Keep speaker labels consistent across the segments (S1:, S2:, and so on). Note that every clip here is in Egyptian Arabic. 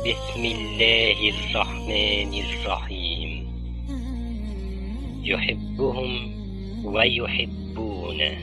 S1: بسم الله الرحمن الرحيم يحبهم ويحبونه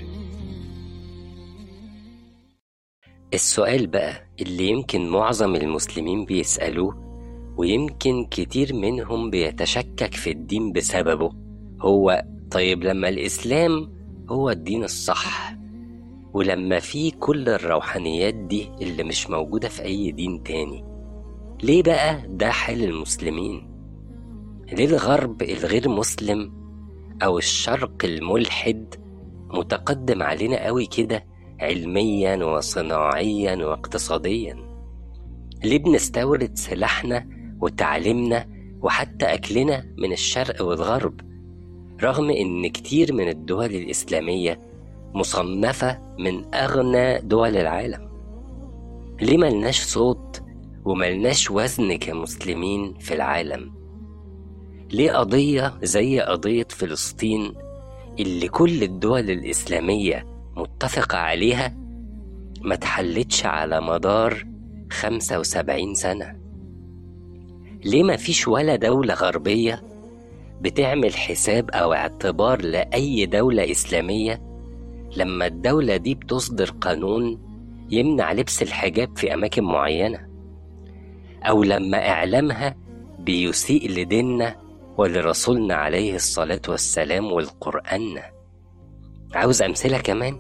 S2: السؤال بقى اللي يمكن معظم المسلمين بيسألوه ويمكن كتير منهم بيتشكك في الدين بسببه هو طيب لما الإسلام هو الدين الصح ولما في كل الروحانيات دي اللي مش موجودة في أي دين تاني ليه بقى ده حال المسلمين ليه الغرب الغير مسلم أو الشرق الملحد متقدم علينا قوي كده علميا وصناعيا واقتصاديا ليه بنستورد سلاحنا وتعليمنا وحتى أكلنا من الشرق والغرب رغم إن كتير من الدول الإسلامية مصنفة من أغنى دول العالم ليه ملناش صوت وملناش وزن كمسلمين في العالم ليه قضية زي قضية فلسطين اللي كل الدول الإسلامية متفقة عليها ما تحلتش على مدار 75 سنة ليه ما فيش ولا دولة غربية بتعمل حساب أو اعتبار لأي دولة إسلامية لما الدولة دي بتصدر قانون يمنع لبس الحجاب في أماكن معينة أو لما إعلامها بيسيء لديننا ولرسولنا عليه الصلاة والسلام والقرآن عاوز أمثلة كمان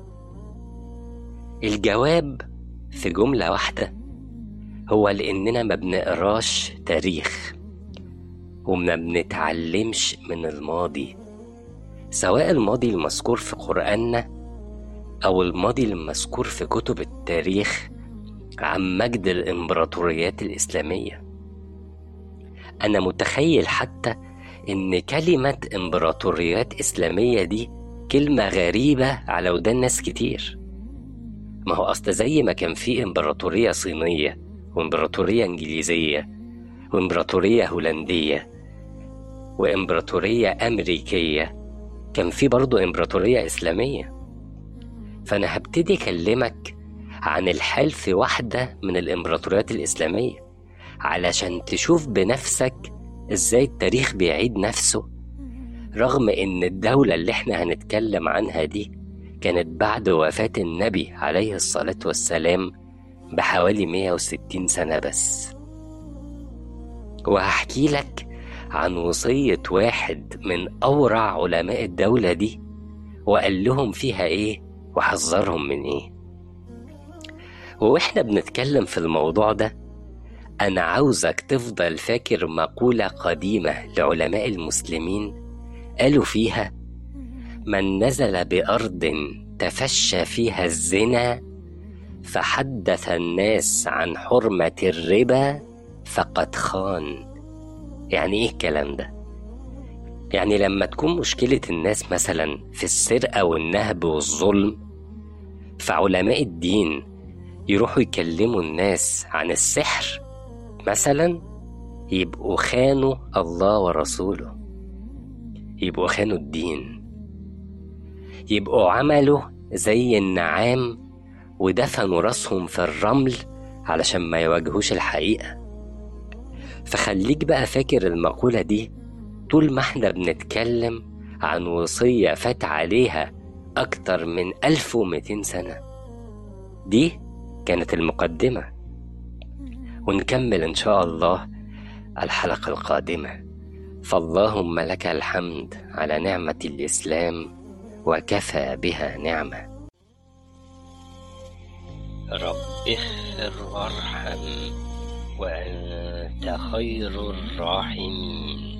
S2: الجواب في جملة واحدة هو لأننا ما بنقراش تاريخ وما بنتعلمش من الماضي سواء الماضي المذكور في قرآننا أو الماضي المذكور في كتب التاريخ عن مجد الإمبراطوريات الإسلامية أنا متخيل حتى إن كلمة إمبراطوريات إسلامية دي كلمة غريبة على ودان ناس كتير ما هو أصل زي ما كان في إمبراطورية صينية وإمبراطورية إنجليزية وإمبراطورية هولندية وإمبراطورية أمريكية كان في برضه إمبراطورية إسلامية فأنا هبتدي أكلمك عن الحال في واحدة من الإمبراطوريات الإسلامية علشان تشوف بنفسك إزاي التاريخ بيعيد نفسه رغم إن الدولة اللي إحنا هنتكلم عنها دي كانت بعد وفاة النبي عليه الصلاة والسلام بحوالي 160 سنة بس وهحكي لك عن وصية واحد من أورع علماء الدولة دي وقال لهم فيها إيه وحذرهم من إيه وإحنا بنتكلم في الموضوع ده أنا عاوزك تفضل فاكر مقولة قديمة لعلماء المسلمين قالوا فيها من نزل بأرض تفشى فيها الزنا فحدث الناس عن حرمة الربا فقد خان يعني ايه الكلام ده؟ يعني لما تكون مشكلة الناس مثلا في السرقة والنهب والظلم فعلماء الدين يروحوا يكلموا الناس عن السحر مثلا يبقوا خانوا الله ورسوله يبقوا خانوا الدين يبقوا عملوا زي النعام ودفنوا راسهم في الرمل علشان ما يواجهوش الحقيقة فخليك بقى فاكر المقولة دي طول ما احنا بنتكلم عن وصية فات عليها أكتر من 1200 سنة دي كانت المقدمة ونكمل إن شاء الله الحلقة القادمة فاللهم لك الحمد على نعمة الإسلام وكفى بها نعمة
S1: رب اغفر وارحم وأنت خير الراحمين